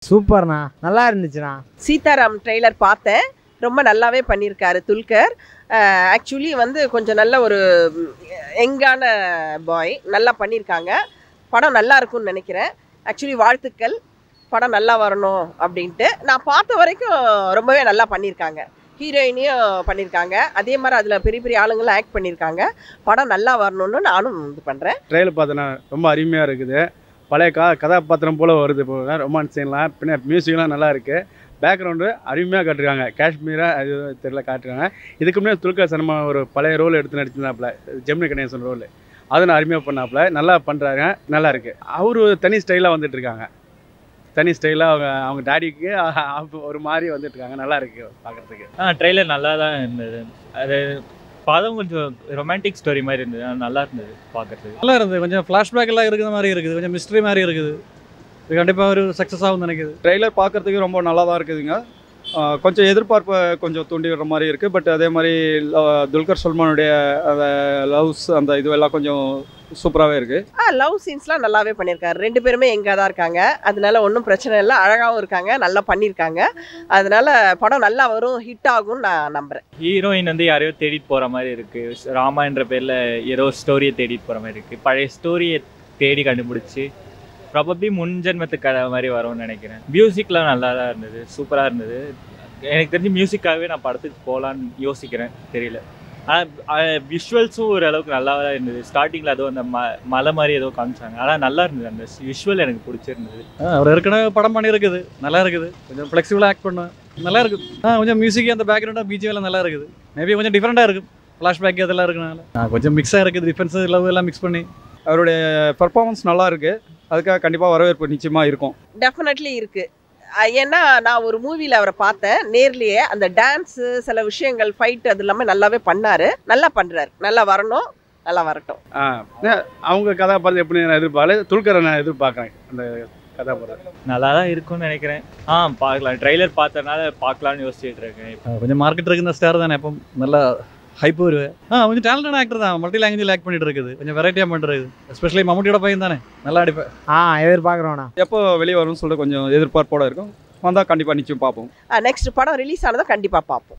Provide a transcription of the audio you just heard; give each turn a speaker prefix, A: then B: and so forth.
A: சூப்பர்ண்ணா நல்லா இருந்துச்சுண்ணா
B: சீதாராம் ட்ரெய்லர் பார்த்தேன் ரொம்ப நல்லாவே பண்ணியிருக்காரு துல்கர் ஆக்சுவலி வந்து கொஞ்சம் நல்ல ஒரு யங்கான பாய் நல்லா பண்ணியிருக்காங்க படம் நல்லா இருக்கும்னு நினைக்கிறேன் ஆக்சுவலி வாழ்த்துக்கள் படம் நல்லா வரணும் அப்படின்ட்டு நான் பார்த்த வரைக்கும் ரொம்பவே நல்லா பண்ணியிருக்காங்க ஹீரோயினையும் பண்ணியிருக்காங்க அதே மாதிரி அதில் பெரிய பெரிய ஆளுங்களும் ஆக்ட் பண்ணியிருக்காங்க படம் நல்லா வரணும்னு நானும் இது பண்ணுறேன்
C: ட்ரெயிலர் பார்த்தோன்னா ரொம்ப அருமையாக இருக்குது பழைய கா கதாபாத்திரம் போல் வருது இப்போ ரொமான்ஸ் சீன்லாம் பின்ன மியூசிக்லாம் நல்லா இருக்குது பேக்ரவுண்டு அருமையாக காட்டுறாங்க காஷ்மீராக அது தெரியல காட்டுறாங்க இதுக்கு முன்னாடி துல்கர் சர்மா ஒரு பழைய ரோல் எடுத்து நடிச்சிருந்தாப்புல ஜெமினி கணேசன் ரோல் அது நான் அருமையாக பண்ணாப்புல நல்லா பண்ணுறாங்க நல்லா இருக்குது அவர் ஒரு தனி ஸ்டைலாக வந்துட்டு இருக்காங்க தனி ஸ்டைலாக அவங்க அவங்க டாடிக்கு ஒரு மாதிரி வந்துட்டு இருக்காங்க நல்லா இருக்கு பார்க்குறதுக்கு
D: ஆ ட்ரெய்லர் நல்லா தான் இருந்தது அது படம் கொஞ்சம் ரொமான்டிக் ஸ்டோரி மாதிரி இருந்தது ஆனா நல்லா இருந்தது பார்க்கறதுக்கு
E: நல்லா இருந்தது கொஞ்சம் ஃப்ளாஷ்பேக் எல்லாம் இருக்கிற மாதிரி இருக்குது கொஞ்சம் மிஸ்ட்ரி மாதிரி இருக்குது இது கண்டிப்பாக ஒரு சக்ஸஸ் ஆகும்னு நினைக்குது
F: ட்ரெய்லர் பார்க்கறதுக்கு ரொம்ப நல்லா தான் இருக்குதுங்க ஆஹ் கொஞ்சம் எதிர்பார்ப்பை கொஞ்சம் தூண்டி விடுற மாதிரி இருக்குது பட் அதே மாதிரி ல- துல்கர் சல்மானுடைய அந்த லவ்ஸ் அந்த இதுவெல்லாம் கொஞ்சம் சூப்பராகவே இருக்குது
B: ஆ லவ் சீன்ஸ்லாம் நல்லாவே பண்ணியிருக்காரு ரெண்டு பேருமே எங்கே தான் இருக்காங்க அதனால ஒன்றும் பிரச்சனை இல்லை அழகாகவும் இருக்காங்க நல்லா பண்ணியிருக்காங்க அதனால படம் நல்லா வரும் ஹிட் ஆகும்னு நான் நம்புகிறேன்
D: ஹீரோயின் வந்து யாரையோ தேடிட்டு போகிற மாதிரி இருக்குது ராமான்ற பேரில் ஏதோ ஸ்டோரியை தேடிட்டு போகிற மாதிரி இருக்குது பழைய ஸ்டோரியை தேடி கண்டுபிடிச்சி ப்ராபப்ளி முன் ஜென்மத்து கதை மாதிரி வரும்னு நினைக்கிறேன் மியூசிக்லாம் நல்லா தான் இருந்தது சூப்பராக இருந்தது எனக்கு தெரிஞ்சு மியூசிக்காகவே நான் படத்துக்கு போகலான்னு யோசிக்கிறேன் தெரியல ஆனால் விஷுவல்ஸும் ஓரளவுக்கு நல்லா தான் இருந்தது ஸ்டார்டிங்கில் ஏதோ அந்த ம மலை மாதிரி ஏதோ காமிச்சாங்க ஆனால் நல்லா இருந்தது அந்த விஷுவல் எனக்கு பிடிச்சிருந்தது
E: ஆ, அவர் ஏற்கனவே படம் பண்ணியிருக்குது நல்லா இருக்குது கொஞ்சம் ஃப்ளெக்சிபிளாக ஆக்ட் பண்ணுவேன் நல்லா இருக்குது ஆ கொஞ்சம் மியூசிக் அந்த பேக்ரவுண்டாக பிஜிஎம் எல்லாம் நல்லா இருக்குது மேபி கொஞ்சம் டிஃப்ரெண்ட்டாக இருக்குது ஃப்ளாஷ்பேக் அதெல்லாம் இருக்கனால ஆ கொஞ்சம் மிக்ஸாக இருக்குது டிஃபென்ஸ் லவ் எல்லாம் மிக்ஸ் பண்ணி
F: அவருடைய பெர்ஃபார்மன்ஸ் நல்லா இருக்குது அதுக்காக கண்டிப்பாக வரவேற்பு நிச்சயமாக இருக்கும்
B: டெஃபினெட்லி இருக்கு அஹ் ஏன்னா நான் ஒரு மூவியில் அவரை பார்த்தேன் நேர்லயே அந்த டான்ஸு சில விஷயங்கள் ஃபைட் அது எல்லாமே நல்லாவே பண்ணாரு நல்லா பண்றாரு நல்லா வரணும் நல்லா வரட்டும்
C: ஆ அவங்க கதாபாத்திரம் எப்படி நான் எதிர்பார்க்கல துல்கரை நான் எதிர்பார்க்குறேன் அந்த கதாபாத்திரம்
D: நல்லா தான் இருக்கும்னு நினைக்கிறேன் ஆ பார்க்கலாம் ட்ரெய்லர் பார்த்தனால பார்க்கலான்னு யோசிச்சுட்டு இருக்கேன்
E: ஆ, கொஞ்சம் மார்க்கெட் இருக்குந்த ஸ்டார் தானே எப்போ நல்லா ஹைப் வருவேன் ஆ கொஞ்சம் டேலண்டான ஆக்டர் தான் மல்டி லாங்குவேஜ் ஆக்ட் பண்ணிட்டு இருக்குது கொஞ்சம் வெரைட்டியாக பண்ணுறது எஸ்பெஷலி மம்முட்டியோட பையன் தானே நல்லா அடிப்பேன்
A: ஆ எதிர்பார்க்குறோண்ணா
F: எப்போ வெளியே வரும்னு சொல்லிட்டு கொஞ்சம் எதிர்பார்ப்போட இருக்கும் வந்தால் கண்டிப்பாக நிச்சயம் பார்ப்போம்
B: நெக்ஸ்ட் படம் ரிலீஸ் ஆனதும் கண்டிப்பாக பார்ப்போம்